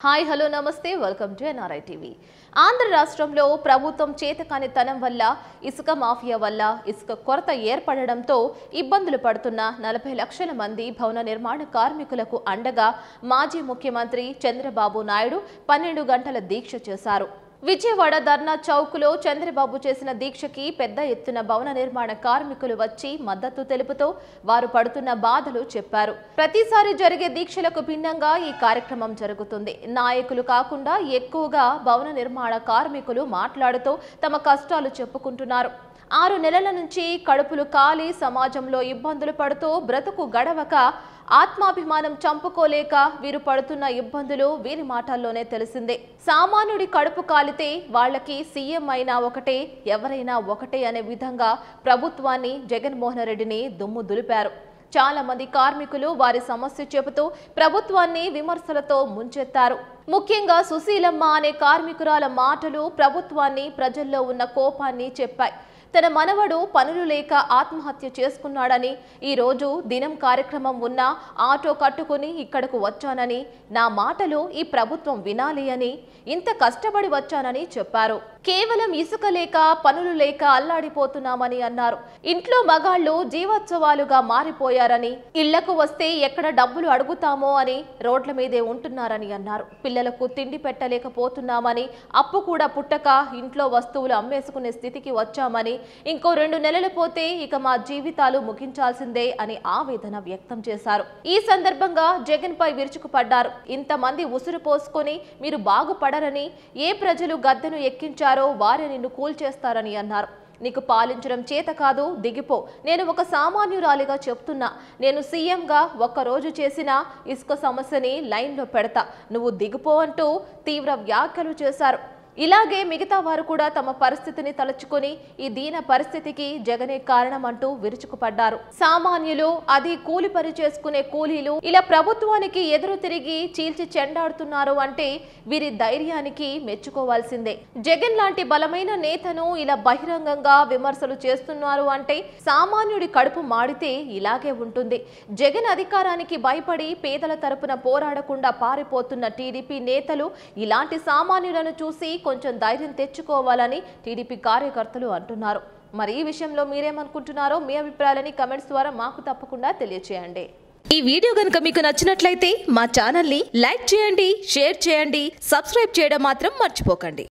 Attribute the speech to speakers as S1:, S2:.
S1: hi hello నమస్తే welcome to NRI TV Andhra రాష్ట్రంలో ప్రభుత్వం చేతకానితనం వల్ల ఇసుక మాఫియా వల్ల ఇసుక కొరత ఏర్పడడంతో ఇబ్బందులు పడుతున్న నలభై లక్షల మంది భవన నిర్మాణ కార్మికులకు అండగా మాజీ ముఖ్యమంత్రి చంద్రబాబు నాయుడు పన్నెండు గంటల దీక్ష చేశారు విజయవాడ ధర్నా చౌక్లో చంద్రబాబు చేసిన దీక్షకి పెద్ద ఎత్తున భవన నిర్మాణ కార్మికులు వచ్చి మద్దతు తెలుపుతూ వారు పడుతున్న బాధలు చెప్పారు ప్రతిసారి జరిగే దీక్షలకు భిన్నంగా ఈ కార్యక్రమం జరుగుతుంది నాయకులు కాకుండా ఎక్కువగా భవన నిర్మాణ కార్మికులు మాట్లాడుతూ తమ కష్టాలు చెప్పుకుంటున్నారు ఆరు నెలల నుంచి కడుపులు కాలి సమాజంలో ఇబ్బందులు పడుతూ బ్రతుకు గడవక ఆత్మాభిమానం చంపుకోలేక వీరు పడుతున్న ఇబ్బందులు వీరి మాటల్లోనే తెలిసిందే సామాన్యుడి కడుపు కాలితే వాళ్ళకి సీఎం అయినా ఒకటే ఎవరైనా ఒకటే అనే విధంగా ప్రభుత్వాన్ని జగన్మోహన్ రెడ్డిని దుమ్ము దులిపారు చాలా మంది కార్మికులు వారి సమస్య చెబుతూ ప్రభుత్వాన్ని విమర్శలతో ముంచెత్తారు ముఖ్యంగా సుశీలమ్మ అనే కార్మికురాల మాటలు ప్రభుత్వాన్ని ప్రజల్లో ఉన్న కోపాన్ని చెప్పాయి తన మనవడు పనులు లేక ఆత్మహత్య చేసుకున్నాడని ఈ రోజు దినం కార్యక్రమం ఉన్న ఆటో కట్టుకుని ఇక్కడకు వచ్చానని నా మాటలు ఈ ప్రభుత్వం వినాలి అని ఇంత కష్టపడి వచ్చానని చెప్పారు కేవలం ఇసుక లేక పనులు లేక అల్లాడిపోతున్నామని అన్నారు ఇంట్లో మగాళ్ళు జీవోత్సవాలుగా మారిపోయారని ఇళ్లకు వస్తే ఎక్కడ డబ్బులు అడుగుతామో అని రోడ్ల మీదే ఉంటున్నారని అన్నారు పిల్లలకు తిండి పెట్టలేకపోతున్నామని అప్పు కూడా పుట్టక ఇంట్లో వస్తువులు అమ్మేసుకునే స్థితికి వచ్చామని ఇంకో రెండు నెలలు పోతే ఇక మా జీవితాలు ముగించాల్సిందే అని ఆవేదన వ్యక్తం చేశారు ఈ సందర్భంగా జగన్ పై విరుచుకుపడ్డారు ఇంతమంది ఉసురు పోసుకొని మీరు బాగుపడరని ఏ ప్రజలు గద్దెను ఎక్కించారో వారే నిన్ను కూల్చేస్తారని అన్నారు నీకు పాలించడం చేత కాదు దిగిపో నేను ఒక సామాన్యురాలిగా చెప్తున్నా నేను సీఎంగా ఒక్కరోజు చేసిన ఇసుక సమస్యని లైన్లో పెడతా నువ్వు దిగిపో అంటూ తీవ్ర వ్యాఖ్యలు చేశారు ఇలాగే మిగతా వారు కూడా తమ పరిస్థితిని తలుచుకొని ఈ దీన పరిస్థితికి జగనే కారణం అంటూ విరుచుకుపడ్డారు సామాన్యులు అది కూలి పని చేసుకునే కూలీలు ఇలా ప్రభుత్వానికి ఎదురు తిరిగి చీల్చి చెండాడుతున్నారు అంటే వీరి ధైర్యానికి మెచ్చుకోవాల్సిందే జగన్ లాంటి బలమైన నేతను ఇలా బహిరంగంగా విమర్శలు చేస్తున్నారు అంటే సామాన్యుడి కడుపు మాడితే ఇలాగే ఉంటుంది జగన్ అధికారానికి భయపడి పేదల తరపున పోరాడకుండా పారిపోతున్న టీడీపీ నేతలు ఇలాంటి సామాన్యులను చూసి కొంచెం ధైర్యం తెచ్చుకోవాలని టీడీపీ కార్యకర్తలు అంటున్నారు మరి ఈ విషయంలో మీరేమనుకుంటున్నారో మీ అభిప్రాయాలని కమెంట్స్ ద్వారా మాకు తప్పకుండా తెలియచేయండి ఈ వీడియో కనుక మీకు నచ్చినట్లయితే మా ఛానల్ని లైక్ చేయండి షేర్ చేయండి సబ్స్క్రైబ్ చేయడం మాత్రం మర్చిపోకండి